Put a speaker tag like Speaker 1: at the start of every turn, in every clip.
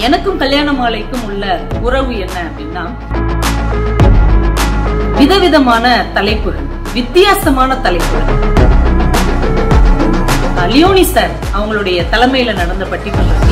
Speaker 1: எனக்கும் கல்யாண மாலைக்கும் உள்ள உறவு என்ன அப்படின்னா விதவிதமான தலைப்புகள் வித்தியாசமான தலைப்புகள் அஹ் லியோனி சார் அவங்களுடைய தலைமையில நடந்த பட்டிமன்றத்தில்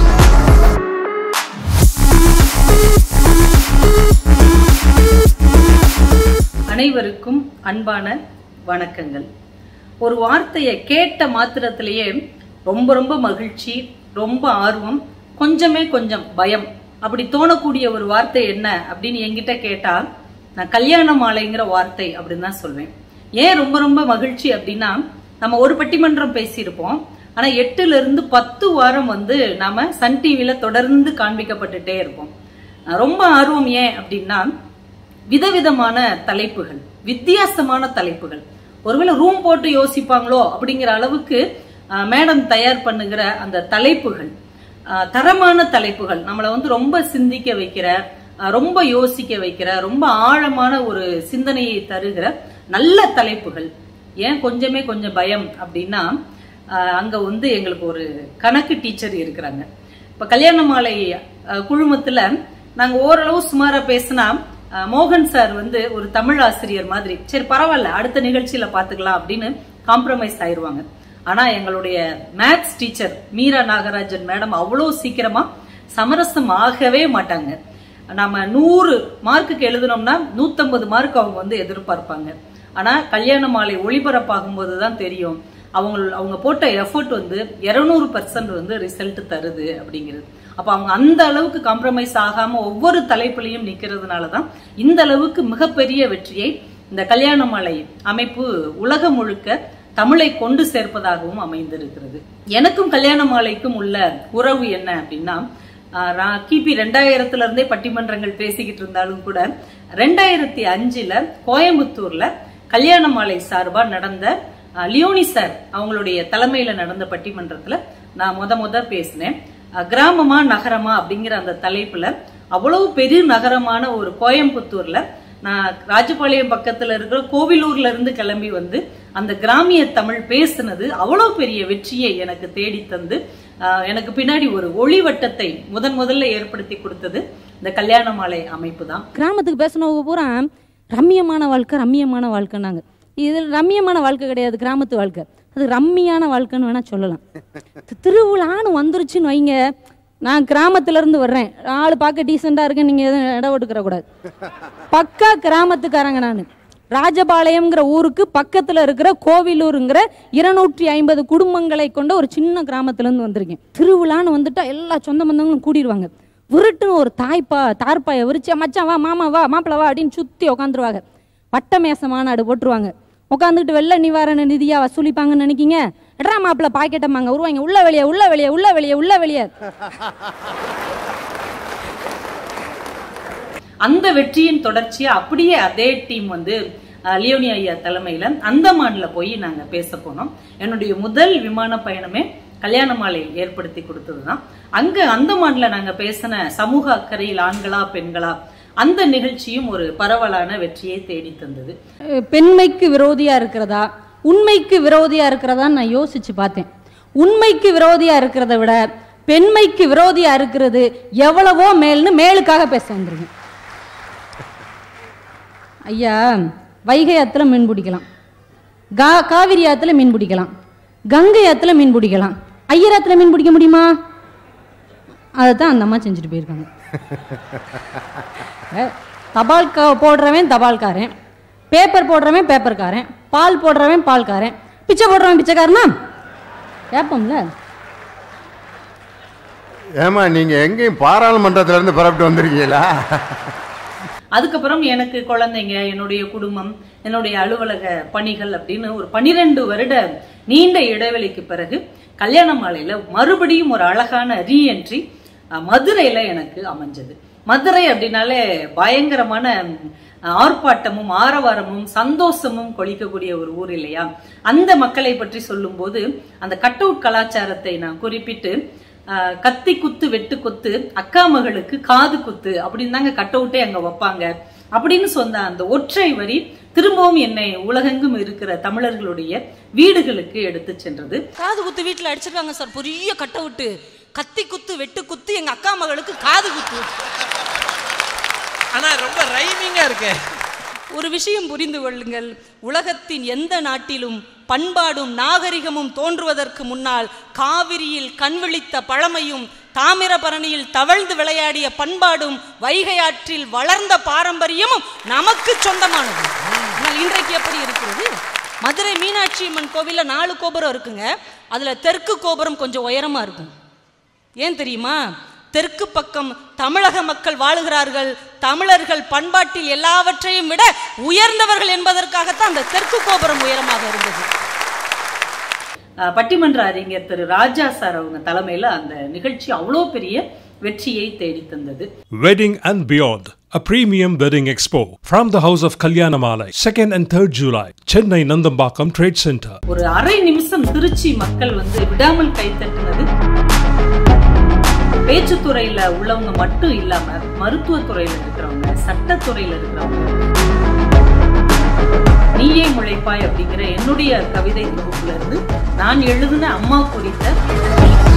Speaker 1: அனைவருக்கும் அன்பான வணக்கங்கள் ஒரு வார்த்தையை கேட்ட மாத்திரத்திலேயே ரொம்ப ரொம்ப மகிழ்ச்சி ரொம்ப ஆர்வம் கொஞ்சமே கொஞ்சம் பயம் அப்படி தோணக்கூடிய ஒரு வார்த்தை என்ன அப்படின்னு என்கிட்ட கேட்டா நான் கல்யாண மாலைங்கிற வார்த்தை அப்படின்னு தான் சொல்வேன் ஏன் ரொம்ப ரொம்ப மகிழ்ச்சி அப்படின்னா நம்ம ஒரு பட்டிமன்றம் பேசியிருப்போம் ஆனா எட்டுல இருந்து பத்து வாரம் வந்து நாம சன் டிவில தொடர்ந்து காண்பிக்கப்பட்டுட்டே இருப்போம் அஹ் ரொம்ப ஆர்வம் ஏன் அப்படின்னா விதவிதமான தலைப்புகள் வித்தியாசமான தலைப்புகள் ஒருவேளை ரூம் போட்டு யோசிப்பாங்களோ அப்படிங்கிற அளவுக்கு அஹ், மேடம் தயார் பண்ணுகிற அந்த தலைப்புகள் அஹ், தரமான தலைப்புகள் நம்மளை வந்து ரொம்ப சிந்திக்க வைக்கிற அஹ், ரொம்ப யோசிக்க வைக்கிற ரொம்ப ஆழமான ஒரு சிந்தனையை தருகிற நல்ல தலைப்புகள் ஏன் கொஞ்சமே கொஞ்சம் பயம் அப்படின்னா அஹ், அங்க வந்து எங்களுக்கு ஒரு கணக்கு டீச்சர் இருக்கிறாங்க இப்ப கல்யாண மாலை அஹ், குழுமத்துல நாங்க ஓரளவு சுமாரா பேசினா அஹ், மோகன் சார் வந்து ஒரு தமிழ் ஆசிரியர் மாதிரி சரி பரவாயில்ல அடுத்த நிகழ்ச்சியில பாத்துக்கலாம் அப்படின்னு காம்ப்ரமைஸ் ஆயிருவாங்க ஆனா எங்களுடைய maths teacher Meera Nagarajan madam அவ்வளவு சீக்கிரமா சமரசம் ஆகவே மாட்டாங்க நம்ம நூறு மார்க்குக்கு எழுதுனோம்னா நூத்தம்பது மார்க் அவங்க வந்து எதிர்பார்ப்பாங்க ஆனா கல்யாண மாலை ஒளிபரப்பாகும் போதுதான் தெரியும் அவங்க அவங்க போட்ட எஃபர்ட் வந்து இருநூறு பர்சன்ட் வந்து ரிசல்ட் தருது அப்படிங்கிறது அப்ப அவங்க அந்த அளவுக்கு காம்ப்ரமைஸ் ஆகாம ஒவ்வொரு தலைப்புலையும் நிக்கிறதுனால தான் இந்த அளவுக்கு மிகப்பெரிய வெற்றியை இந்த கல்யாண மாலை அமைப்பு உலகம் முழுக்க தமிழை கொண்டு சேர்ப்பதாகவும் அமைந்திருக்கிறது எனக்கும் கல்யாண மாலைக்கும் உள்ள உறவு என்ன அப்படின்னா ஆஹ் ரா- கிபி ரெண்டாயிரத்துல இருந்தே பட்டிமன்றங்கள் பேசிக்கிட்டு இருந்தாலும் கூட ரெண்டாயிரத்தி அஞ்சுல கோயம்புத்தூர்ல கல்யாண மாலை சார்பா நடந்த ஆஹ் லியோனி சார் அவங்களுடைய தலைமையில நடந்த பட்டிமன்றத்துல நான் முத முத பேசினேன் ஆஹ் கிராமமா நகரமா அப்படிங்கிற அந்த தலைப்புல அவ்வளவு பெரிய நகரமான ஒரு கோயம்புத்தூர்ல நான் ராஜபாளையம் பக்கத்துல இருக்கிற கோவிலூர்ல இருந்து கிளம்பி வந்து அந்த கிராமிய தமிழ் பேசுனது அவ்வளவு பெரிய வெற்றியை எனக்கு தேடி தந்து ஆஹ் எனக்கு பின்னாடி ஒரு ஒளிவட்டத்தை முதன் முதல்ல ஏற்படுத்தி கொடுத்தது இந்த கல்யாண மாலை அமைப்பு தான்
Speaker 2: கிராமத்துக்கு பேசினவங்க பூரா ரம்மியமான வாழ்க்கை ரம்மியமான வாழ்க்கைனாங்க இது ரம்மியமான வாழ்க்கை கிடையாது கிராமத்து வாழ்க்கை அது ரம்மியான வாழ்க்கைன்னு வேணா சொல்லலாம் தி- திருவிழான்னு வந்துருச்சுன்னு வைங்க நான் கிராமத்துல இருந்து வர்றேன் ஆள் பார்க்க டீசெண்டாக இருக்கேன் நீங்கள் எதுவும் இடம் ஒட்டுக்கிற கூடாது பக்கா கிராமத்துக்காரங்க நான் ராஜபாளையம்ங்கிற ஊருக்கு பக்கத்தில் இருக்கிற கோவிலூருங்கிற இருநூற்றி ஐம்பது குடும்பங்களை கொண்ட ஒரு சின்ன கிராமத்துலேருந்து வந்திருக்கேன் திருவிழான்னு வந்துட்டா எல்லா சொந்த பந்தங்களும் கூடிடுவாங்க விருட்டுன்னு ஒரு தாய்ப்பா தார்ப்பாயை விரிச்சு மச்சான் வா மாமா வா மாப்பிள வா அப்படின்னு சுற்றி உட்காந்துருவாங்க வட்டமேச மாநாடு போட்டுருவாங்க உட்காந்துக்கிட்டு வெள்ள நிவாரண நிதியா வசூலிப்பாங்கன்னு நினைக்கிங்க எட்ரா மாப்பிள பாக்கெட்டம்மாங்க உருவாங்க உள்ள வெளியே உள்ள வெளியே உள்ள வெளியே உள்ள வெளியே
Speaker 1: அந்த வெற்றியின் தொடர்ச்சியா அப்படியே அதே டீம் வந்து அஹ், லியோனி ஐயா தலைமையில அந்தமான்ல போய் நாங்க பேச போனோம் என்னுடைய முதல் விமான பயணமே கல்யாண மாலை ஏற்படுத்தி கொடுத்ததுதான் அங்க அந்தமான்ல நாங்க பேசின சமூக அக்கறையில் ஆண்களா பெண்களா அந்த நிகழ்ச்சியும் ஒரு பரவலான வெற்றியை தேடி தந்தது
Speaker 2: அஹ் பெண்மைக்கு விரோதியா இருக்கிறதா உண்மைக்கு விரோதியா இருக்கிறதான்னு நான் யோசிச்சு பார்த்தேன் உண்மைக்கு விரோதியா இருக்கிறத விட பெண்மைக்கு விரோதியா இருக்கிறது எவ்வளவோ மேல்னு மேலுக்காக பேச வந்திருக்கேன் ஐயா வைகை ஆத்துல மீன் பிடிக்கலாம் கா காவிரி ஆத்துல மீன் பிடிக்கலாம் கங்கை ஆத்துல மீன் பிடிக்கலாம் ஐயர் ஆத்துல மீன் பிடிக்க முடியுமா அதை தான் அந்த அம்மா செஞ்சுட்டு போயிருக்காங்க அஹ், தபால் கா போடுறவன் தபால்காரன் பேப்பர் போடுறவன் பேப்பர்காரன் பால் போடுறவன் பால்காரன் பிச்சை போடுறவன் பிச்சைக்காரனா கேட்போம்ல
Speaker 3: ஏமா நீங்க எங்கேயும் பாராளுமன்றத்துல இருந்து புறப்பட்டு வந்திருக்கீங்களா
Speaker 1: அதுக்கப்புறம் எனக்கு குழந்தைங்க என்னுடைய குடும்பம் என்னுடைய அலுவலக பணிகள் அப்படின்னு ஒரு பனிரெண்டு வருட நீண்ட இடைவெளிக்கு பிறகு கல்யாண மாலையில மறுபடியும் ஒரு அழகான ரீஎன்ட்ரி மதுரையில எனக்கு அமைஞ்சது மதுரை அப்படின்னாலே பயங்கரமான அஹ், ஆர்ப்பாட்டமும் ஆரவாரமும் சந்தோஷமும் கொளிக்கக்கூடிய ஒரு ஊர் இல்லையா அந்த மக்களை பற்றி சொல்லும்போது அந்த கட் அவுட் கலாச்சாரத்தை நான் குறிப்பிட்டு ஆஹ் கத்தி குத்து வெட்டு குத்து அக்கா மகளுக்கு காது குத்து அப்படின்னு தாங்க கட் அவுட்டே அங்க வைப்பாங்க அப்படின்னு சொன்ன அந்த ஒற்றை வரி திரும்பவும் என்னை உலகெங்கும் இருக்கிற தமிழர்களுடைய வீடுகளுக்கு எடுத்து சென்றது
Speaker 4: காது குத்து வீட்டில் அடிச்சிருக்காங்க சார் பெரிய கட்ட விட்டு
Speaker 2: கத்தி குத்து வெட்டு குத்து எங்க அக்கா மகளுக்கு காது குத்து
Speaker 4: ஆனா ரொம்ப ரைமிங்கா இருக்கு
Speaker 2: ஒரு விஷயம் புரிந்து கொள்ளுங்கள் உலகத்தின் எந்த நாட்டிலும் பண்பாடும் நாகரிகமும் தோன்றுவதற்கு முன்னால் காவிரியில் கண்விழித்த பழமையும் தாமிரபரணியில் தவழ்ந்து விளையாடிய பண்பாடும் வைகை ஆற்றில் வளர்ந்த பாரம்பரியமும் நமக்கு சொந்தமானது ஆனால் இன்றைக்கு எப்படி இருக்கிறது மதுரை மீனாட்சி அம்மன் கோவில்ல நாலு கோபுரம் இருக்குங்க அதுல தெற்கு கோபுரம் கொஞ்சம் உயரமா இருக்கும் ஏன் தெரியுமா தெற்கு பக்கம் தமிழக மக்கள் வாழுகிறார்கள் தமிழர்கள் பண்பாட்டில் எல்லாவற்றையும் விட உயர்ந்தவர்கள் என்பதற்காகத்தான் அந்த தெற்கு கோபுரம் உயரமாக இருந்தது
Speaker 1: அஹ், பட்டிமன்ற அறிஞர் திரு ராஜா சார் அவங்க தலைமையில அந்த நிகழ்ச்சி அவ்வளோ பெரிய வெற்றியை தேடி தந்தது
Speaker 5: Wedding and Beyond, a premium wedding expo from the House of Kalyanamalai, 2nd and 3rd July, Chennai Nandambakam Trade Center.
Speaker 1: ஒரு அரை நிமிஷம் திருச்சி மக்கள் வந்து விடாமல் கைத்தட்டினது பேச்சுத்துறையில உள்ளவங்க மட்டும் இல்லாம மருத்துவத்துறையில இருக்கிறவங்க சட்டத்துறையில இருக்கிறவங்க நீயே முளைப்பாய் அப்படிங்கிற என்னுடைய கவிதை தொகுப்புல இருந்து நான் எழுதின அம்மா குறித்த